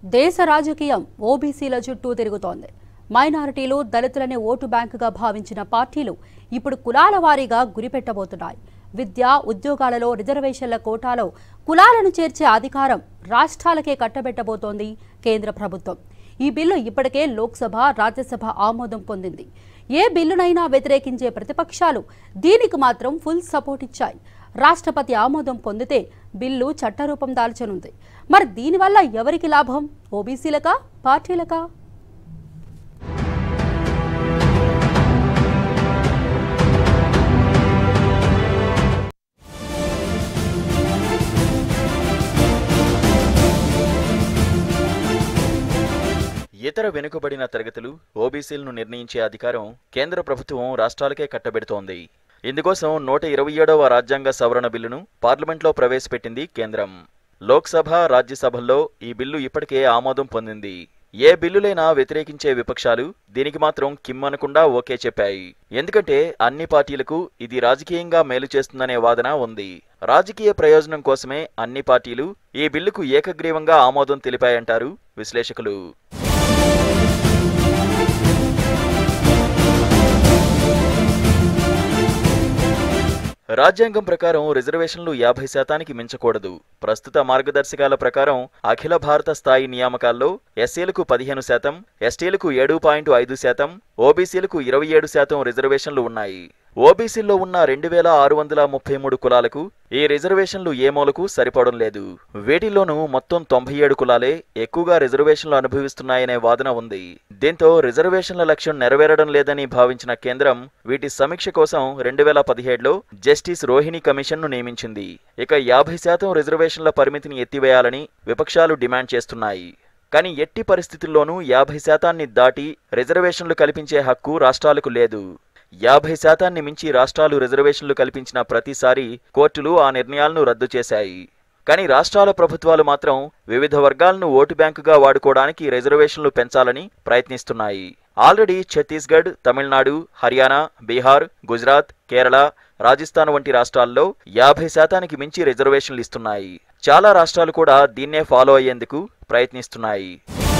దేశ రాజకీయం ఓబీసీల చుట్టూ తిరుగుతోంది మైనారిటీలు దళితులనే ఓటు బ్యాంకుగా భావించిన పార్టీలు ఇప్పుడు కులాల వారీగా గురిపెట్టబోతున్నాయి విద్య ఉద్యోగాలలో రిజర్వేషన్ల కోటాలో కులాలను చేర్చే అధికారం రాష్ట్రాలకే కట్టబెట్టబోతోంది కేంద్ర ప్రభుత్వం ఈ బిల్లు ఇప్పటికే లోక్సభ రాజ్యసభ ఆమోదం పొందింది ఏ బిల్లునైనా వ్యతిరేకించే ప్రతిపక్షాలు దీనికి మాత్రం ఫుల్ సపోర్ట్ ఇచ్చాయి రాష్ట్రపతి ఆమోదం పొందితే బిల్లు చట్టరూపం దాల్చనుంది మరి దీనివల్ల ఎవరికి లాభం ఓబీసీలకా పార్టీలకా ఇతర వెనుకబడిన తరగతులు ఓబీసీలను నిర్ణయించే అధికారం కేంద్ర ప్రభుత్వం రాష్ట్రాలకే కట్టబెడుతోంది ఇందుకోసం నూట ఇరవై ఏడవ రాజ్యాంగ సవరణ బిల్లును పార్లమెంట్లో ప్రవేశపెట్టింది కేంద్రం లోక్సభ రాజ్యసభల్లో ఈ బిల్లు ఇప్పటికే ఆమోదం పొందింది ఏ బిల్లులైనా వ్యతిరేకించే విపక్షాలు దీనికి మాత్రం కిమ్మనకుండా ఓకే చెప్పాయి ఎందుకంటే అన్ని పార్టీలకు ఇది రాజకీయంగా మేలు చేస్తుందనే వాదన ఉంది రాజకీయ ప్రయోజనం కోసమే అన్ని పార్టీలు ఈ బిల్లుకు ఏకగ్రీవంగా ఆమోదం తెలిపాయంటారు విశ్లేషకులు రాజ్యాంగం ప్రకారం రిజర్వేషన్లు యాభై శాతానికి మించకూడదు ప్రస్తుత మార్గదర్శకాల ప్రకారం అఖిల భారత స్థాయి నియామకాల్లో ఎస్సీలకు పదిహేను శాతం ఎస్టీలకు ఏడు పాయింట్ ఐదు శాతం ఓబీసీలకు ఇరవై ఏడు శాతం రిజర్వేషన్లు ఉన్నాయి ఓబీసీల్లో ఉన్న రెండు వేల ఆరు వందల ముప్పై మూడు కులాలకు ఈ రిజర్వేషన్లు ఏ మూలకు సరిపడం లేదు వీటిల్లోనూ మొత్తం తొంభై ఏడు కులాలే ఎక్కువగా రిజర్వేషన్లు అనుభవిస్తున్నాయనే వాదన ఉంది దీంతో రిజర్వేషన్ల లక్ష్యం నెరవేరడం లేదని భావించిన కేంద్రం వీటి సమీక్ష కోసం రెండు వేల పదిహేడులో జస్టిస్ రోహిణి కమిషన్ను నియమించింది ఇక యాభై శాతం రిజర్వేషన్ల పరిమితిని ఎత్తివేయాలని విపక్షాలు డిమాండ్ చేస్తున్నాయి కానీ ఎట్టి పరిస్థితుల్లోనూ యాభై శాతాన్ని దాటి రిజర్వేషన్లు కల్పించే హక్కు రాష్ట్రాలకు లేదు యాభై శాతాన్ని మించి రాష్ట్రాలు రిజర్వేషన్లు కల్పించిన ప్రతిసారి కోర్టులు ఆ నిర్ణయాలను రద్దు చేశాయి కానీ రాష్ట్రాల ప్రభుత్వాలు మాత్రం వివిధ వర్గాలను ఓటు బ్యాంకుగా వాడుకోవడానికి రిజర్వేషన్లు పెంచాలని ప్రయత్నిస్తున్నాయి ఆల్రెడీ ఛత్తీస్గఢ్ తమిళనాడు హర్యానా బీహార్ గుజరాత్ కేరళ రాజస్థాన్ వంటి రాష్ట్రాల్లో యాభై శాతానికి మించి రిజర్వేషన్లు ఇస్తున్నాయి చాలా రాష్ట్రాలు కూడా దీన్నే ఫాలో అయ్యేందుకు ప్రయత్నిస్తున్నాయి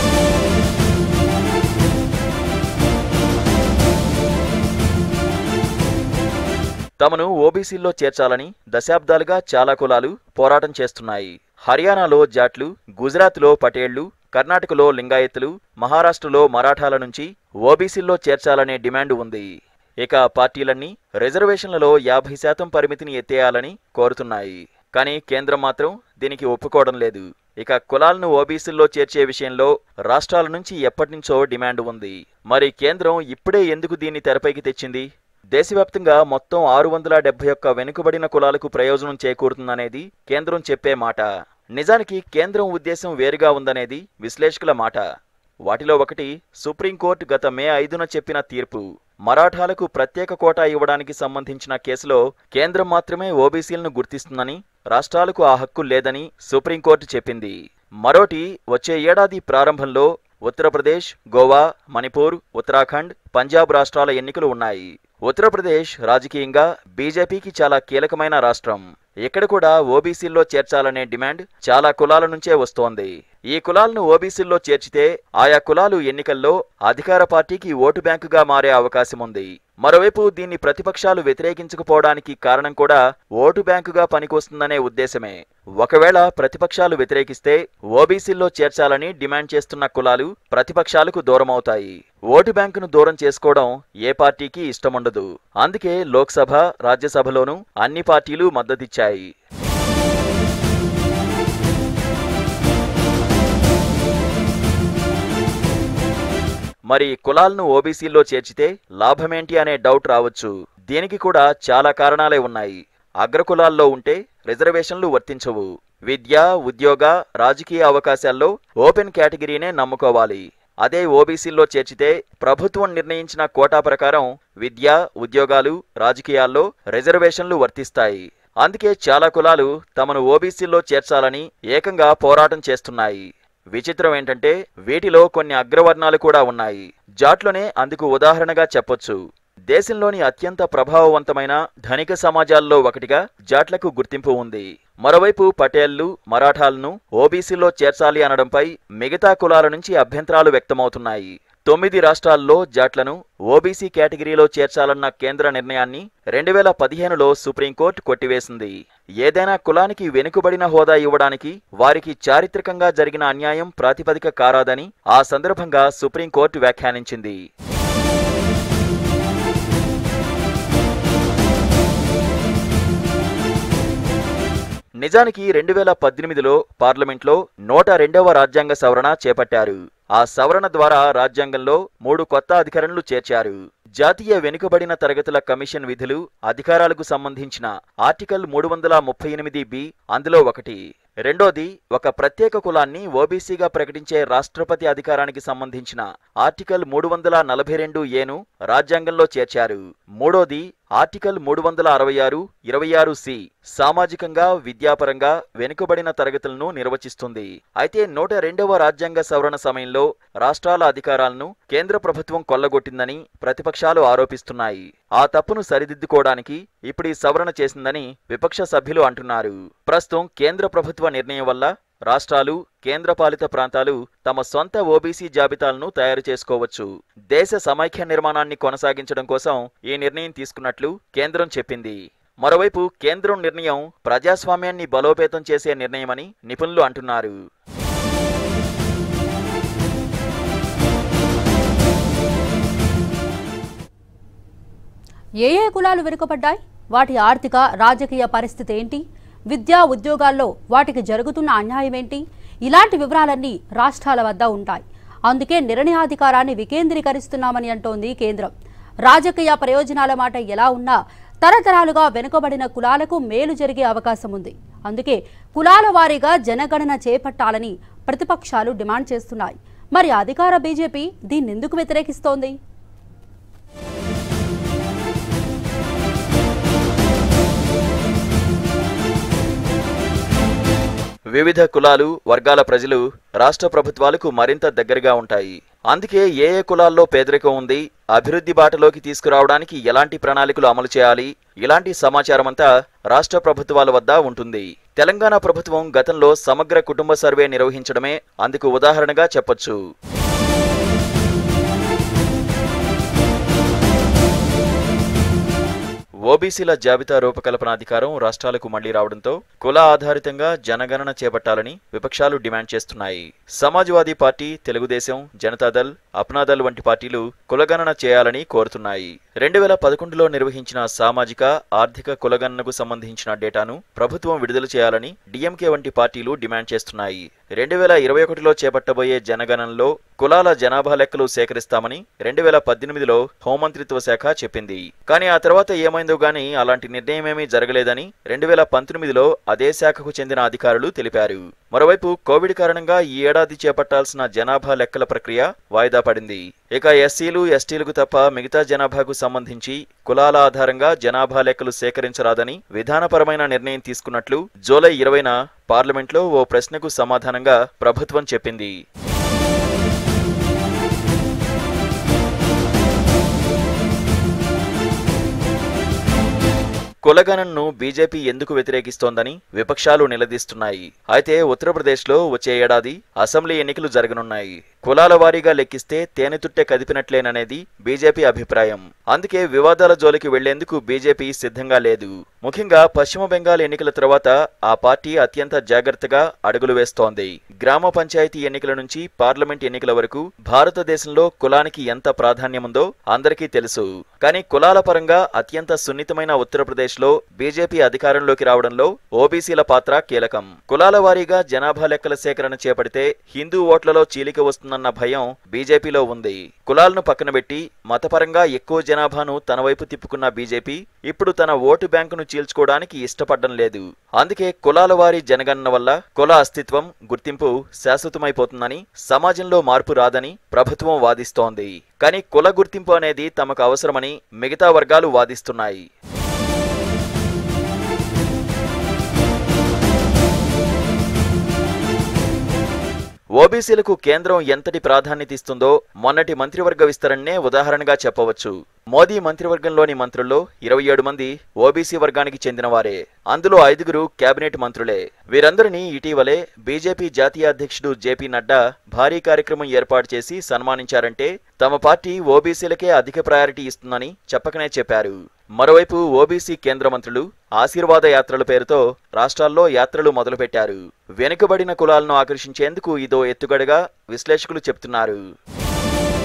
తమను ఓబీసీల్లో చేర్చాలని దశాబ్దాలుగా చాలా కులాలు పోరాటం చేస్తున్నాయి హర్యానాలో జాట్లు గుజరాత్లో పటేళ్లు కర్ణాటకలో లింగాయతులు మహారాష్ట్రలో మరాఠాల నుంచి ఓబీసీల్లో చేర్చాలనే డిమాండ్ ఉంది ఇక పార్టీలన్నీ రిజర్వేషన్లలో యాభై శాతం పరిమితిని ఎత్తేయాలని కోరుతున్నాయి కానీ కేంద్రం మాత్రం దీనికి ఒప్పుకోవడం లేదు ఇక కులాలను ఓబీసీల్లో చేర్చే విషయంలో రాష్ట్రాల నుంచి ఎప్పటినుంచో డిమాండ్ ఉంది మరి కేంద్రం ఇప్పుడే ఎందుకు దీన్ని తెరపైకి తెచ్చింది దేశవ్యాప్తంగా మొత్తం ఆరు వందల డెబ్బై ఒక్క వెనుకబడిన కులాలకు ప్రయోజనం చేకూరుతుందనేది కేంద్రం చెప్పే మాట నిజానికి కేంద్రం ఉద్దేశం వేరుగా ఉందనేది విశ్లేషకుల మాట వాటిలో ఒకటి సుప్రీంకోర్టు గత మే ఐదున చెప్పిన తీర్పు మరాఠాలకు ప్రత్యేక కోటా ఇవ్వడానికి సంబంధించిన కేసులో కేంద్రం మాత్రమే ఓబీసీలను గుర్తిస్తుందని రాష్ట్రాలకు ఆ హక్కు లేదని సుప్రీంకోర్టు చెప్పింది మరోటి వచ్చే ఏడాది ప్రారంభంలో ఉత్తరప్రదేశ్ గోవా మణిపూర్ ఉత్తరాఖండ్ పంజాబ్ రాష్ట్రాల ఎన్నికలు ఉన్నాయి ఉత్తరప్రదేశ్ రాజకీయంగా బీజేపీకి చాలా కీలకమైన రాష్ట్రం ఇక్కడ కూడా ఓబీసీల్లో చేర్చాలనే డిమాండ్ చాలా కులాల నుంచే వస్తోంది ఈ కులాలను ఓబీసీల్లో చేర్చితే ఆయా కులాలు ఎన్నికల్లో అధికార పార్టీకి ఓటు బ్యాంకుగా మారే అవకాశం ఉంది మరోవైపు దీన్ని ప్రతిపక్షాలు వ్యతిరేకించకపోవడానికి కారణం కూడా ఓటు బ్యాంకుగా పనికొస్తుందనే ఉద్దేశమే ఒకవేళ ప్రతిపక్షాలు వ్యతిరేకిస్తే ఓబీసీల్లో చేర్చాలని డిమాండ్ చేస్తున్న కులాలు ప్రతిపక్షాలకు దూరమవుతాయి ఓటు బ్యాంకును దూరం చేసుకోవడం ఏ పార్టీకి ఇష్టముండదు అందుకే లోక్సభ రాజ్యసభలోనూ అన్ని పార్టీలు మద్దతిచ్చాయి మరి కులాలను ఓబీసీల్లో చేర్చితే లాభమేంటి అనే డౌట్ రావచ్చు దీనికి కూడా చాలా కారణాలే ఉన్నాయి అగ్రకులాల్లో ఉంటే రిజర్వేషన్లు వర్తించవు విద్య ఉద్యోగ రాజకీయ అవకాశాల్లో ఓపెన్ కేటగిరీనే నమ్ముకోవాలి అదే ఓబీసీల్లో చేర్చితే ప్రభుత్వం నిర్ణయించిన కోటా ప్రకారం విద్య ఉద్యోగాలు రాజకీయాల్లో రిజర్వేషన్లు వర్తిస్తాయి అందుకే చాలా కులాలు తమను ఓబీసీల్లో చేర్చాలని ఏకంగా పోరాటం చేస్తున్నాయి విచిత్రం ఏంటంటే వీటిలో కొన్ని అగ్రవర్ణాలు కూడా ఉన్నాయి జాట్లోనే అందుకు ఉదాహరణగా చెప్పొచ్చు దేశంలోని అత్యంత ప్రభావవంతమైన ధనిక సమాజాల్లో ఒకటిగా జాట్లకు గుర్తింపు ఉంది మరోవైపు పటేళ్లు మరాఠాలను ఓబీసీలో చేర్చాలి అనడంపై మిగతా కులాల నుంచి అభ్యంతరాలు వ్యక్తమవుతున్నాయి తొమ్మిది రాష్ట్రాల్లో జాట్లను ఓబీసీ కేటగిరీలో చేర్చాలన్న కేంద్ర నిర్ణయాన్ని రెండు వేల పదిహేనులో సుప్రీంకోర్టు కొట్టివేసింది ఏదైనా కులానికి వెనుకబడిన హోదా ఇవ్వడానికి వారికి చారిత్రకంగా జరిగిన అన్యాయం ప్రాతిపదిక కారాదని ఆ సందర్భంగా సుప్రీంకోర్టు వ్యాఖ్యానించింది నిజానికి రెండు వేల పద్దెనిమిదిలో పార్లమెంట్లో నూట రెండవ రాజ్యాంగ సవరణ చేపట్టారు ఆ సవరణ ద్వారా రాజ్యాంగంలో మూడు కొత్త అధికరణలు చేర్చారు జాతీయ వెనుకబడిన తరగతుల కమిషన్ విధులు అధికారాలకు సంబంధించిన ఆర్టికల్ మూడు వందల ముప్పై ఎనిమిది బి అందులో ఒకటి రెండోది ఒక ప్రత్యేక కులాన్ని ఓబీసీగా ప్రకటించే రాష్ట్రపతి అధికారానికి సంబంధించిన ఆర్టికల్ మూడు వందల నలభై రెండు ఏను రాజ్యాంగంలో చేర్చారు మూడోది ఆర్టికల్ మూడు వందల అరవై ఆరు ఇరవై ఆరు సి సామాజికంగా విద్యాపరంగా వెనుకబడిన తరగతులను నిర్వచిస్తుంది అయితే నూట రెండవ రాజ్యాంగ సవరణ సమయంలో రాష్ట్రాల అధికారాలను కేంద్ర ప్రభుత్వం కొల్లగొట్టిందని ప్రతిపక్షాలు ఆరోపిస్తున్నాయి ఆ తప్పును సరిదిద్దుకోవడానికి ఇప్పుడు ఈ సవరణ చేసిందని విపక్ష సభ్యులు అంటున్నారు ప్రస్తుతం కేంద్ర ప్రభుత్వ నిర్ణయం వల్ల రాష్ట్రాలు కేంద్రపాలిత ప్రాంతాలు తమ సొంత ఓబీసీ జాబితాలను తయారు చేసుకోవచ్చు దేశ సమైక్య నిర్మాణాన్ని కొనసాగించడం కోసం ఈ నిర్ణయం తీసుకున్నట్లు కేంద్రం చెప్పింది మరోవైపు కేంద్రం నిర్ణయం ప్రజాస్వామ్యాన్ని బలోపేతం చేసే నిర్ణయమని నిపుణులు అంటున్నారు ఏ ఏ కులాలు వెనుకబడ్డాయి వాటి ఆర్థిక రాజకీయ పరిస్థితి ఏంటి విద్యా ఉద్యోగాల్లో వాటికి జరుగుతున్న అన్యాయం ఏంటి ఇలాంటి వివరాలన్నీ రాష్ట్రాల వద్ద ఉంటాయి అందుకే నిర్ణయాధికారాన్ని వికేంద్రీకరిస్తున్నామని అంటోంది కేంద్రం రాజకీయ ప్రయోజనాల మాట ఎలా ఉన్నా తరతరాలుగా వెనుకబడిన కులాలకు మేలు జరిగే అవకాశం ఉంది అందుకే కులాల వారీగా జనగణన చేపట్టాలని ప్రతిపక్షాలు డిమాండ్ చేస్తున్నాయి మరి అధికార బీజేపీ దీన్నెందుకు వ్యతిరేకిస్తోంది వివిధ కులాలు వర్గాల ప్రజలు రాష్ట్ర ప్రభుత్వాలకు మరింత దగ్గరగా ఉంటాయి అందుకే ఏ ఏ కులాల్లో పేదరికం ఉంది అభివృద్ధి బాటలోకి తీసుకురావడానికి ఎలాంటి ప్రణాళికలు అమలు చేయాలి ఇలాంటి సమాచారం అంతా రాష్ట్ర ప్రభుత్వాల వద్ద ఉంటుంది తెలంగాణ ప్రభుత్వం గతంలో సమగ్ర కుటుంబ సర్వే నిర్వహించడమే అందుకు ఉదాహరణగా చెప్పొచ్చు ఓబీసీల జాబితా రూపకల్పన అధికారం రాష్ట్రాలకు మళ్లీ రావడంతో కుల ఆధారితంగా జనగణన చేపట్టాలని విపక్షాలు డిమాండ్ చేస్తున్నాయి సమాజ్వాదీ పార్టీ తెలుగుదేశం జనతాదళ్ అప్నాదళ్ వంటి పార్టీలు కులగణన చేయాలని కోరుతున్నాయి రెండు వేల పదకొండులో నిర్వహించిన సామాజిక ఆర్థిక కులగణనకు సంబంధించిన డేటాను ప్రభుత్వం విడుదల చేయాలని డిఎంకే వంటి పార్టీలు డిమాండ్ చేస్తున్నాయి రెండు వేల ఇరవై ఒకటిలో చేపట్టబోయే జనగణనలో కులాల జనాభా లెక్కలు సేకరిస్తామని రెండు వేల పద్దెనిమిదిలో హోంమంత్రిత్వ శాఖ చెప్పింది కానీ ఆ తర్వాత ఏమైందో గానీ అలాంటి నిర్ణయమేమీ జరగలేదని రెండు వేల పంతొమ్మిదిలో అదే శాఖకు చెందిన అధికారులు తెలిపారు మరోవైపు కోవిడ్ కారణంగా ఈ ఏడాది చేపట్టాల్సిన జనాభా లెక్కల ప్రక్రియ వాయిదా పడింది ఇక ఎస్సీలు ఎస్టీలకు తప్ప మిగతా జనాభాకు సంబంధించి కులాల ఆధారంగా జనాభా లెక్కలు సేకరించరాదని విధానపరమైన నిర్ణయం తీసుకున్నట్లు జూలై ఇరవైన పార్లమెంట్లో ఓ ప్రశ్నకు సమాధానంగా ప్రభుత్వం చెప్పింది కులగణనను బీజేపీ ఎందుకు వ్యతిరేకిస్తోందని విపక్షాలు నిలదీస్తున్నాయి అయితే ఉత్తరప్రదేశ్లో వచ్చే ఏడాది అసెంబ్లీ ఎన్నికలు జరగనున్నాయి కులాల వారీగా లెక్కిస్తే తేనెతుట్టె కదిపినట్లేననేది బీజేపీ అభిప్రాయం అందుకే వివాదాల జోలికి వెళ్లేందుకు బీజేపీ సిద్ధంగా లేదు ముఖ్యంగా పశ్చిమ బెంగాల్ ఎన్నికల తర్వాత ఆ పార్టీ అత్యంత జాగ్రత్తగా అడుగులు వేస్తోంది గ్రామ పంచాయతీ ఎన్నికల నుంచి పార్లమెంట్ ఎన్నికల వరకు భారతదేశంలో కులానికి ఎంత ప్రాధాన్యముందో అందరికీ తెలుసు కానీ కులాల పరంగా అత్యంత సున్నితమైన ఉత్తరప్రదేశ్లో బీజేపీ అధికారంలోకి రావడంలో ఓబీసీల పాత్ర కీలకం కులాల వారీగా జనాభా లెక్కల సేకరణ చేపడితే హిందూ ఓట్లలో చీలిక వస్తుందన్న భయం బీజేపీలో ఉంది కులాలను పక్కనబెట్టి మతపరంగా ఎక్కువ జనాభాను తన వైపు తిప్పుకున్న బీజేపీ ఇప్పుడు తన ఓటు బ్యాంకును చీల్చుకోవడానికి ఇష్టపడడం లేదు అందుకే కులాల వారి జనగణన వల్ల కుల అస్తిత్వం గుర్తింపు శాశ్వతమైపోతుందని సమాజంలో మార్పు రాదని ప్రభుత్వం వాదిస్తోంది కానీ కుల గుర్తింపు అనేది తమకు అవసరమని మిగతా వర్గాలు వాదిస్తున్నాయి ఓబీసీలకు కేంద్రం ఎంతటి ప్రాధాన్యత ఇస్తుందో మొన్నటి మంత్రివర్గ విస్తరణనే ఉదాహరణగా చెప్పవచ్చు మోదీ మంత్రివర్గంలోని మంత్రుల్లో ఇరవై ఏడు మంది ఓబీసీ వర్గానికి చెందినవారే అందులో ఐదుగురు కేబినెట్ మంత్రులే వీరందరినీ ఇటీవలే బీజేపీ జాతీయ అధ్యక్షుడు జేపీ నడ్డా భారీ కార్యక్రమం ఏర్పాటు చేసి సన్మానించారంటే తమ పార్టీ ఓబీసీలకే అధిక ప్రయారిటీ ఇస్తుందని చెప్పకనే చెప్పారు మరోవైపు ఓబీసీ కేంద్ర మంత్రులు ఆశీర్వాద యాత్రల పేరుతో రాష్ట్రాల్లో యాత్రలు మొదలుపెట్టారు వెనుకబడిన కులాలను ఆకర్షించేందుకు ఇదో ఎత్తుగడగా విశ్లేషకులు చెబుతున్నారు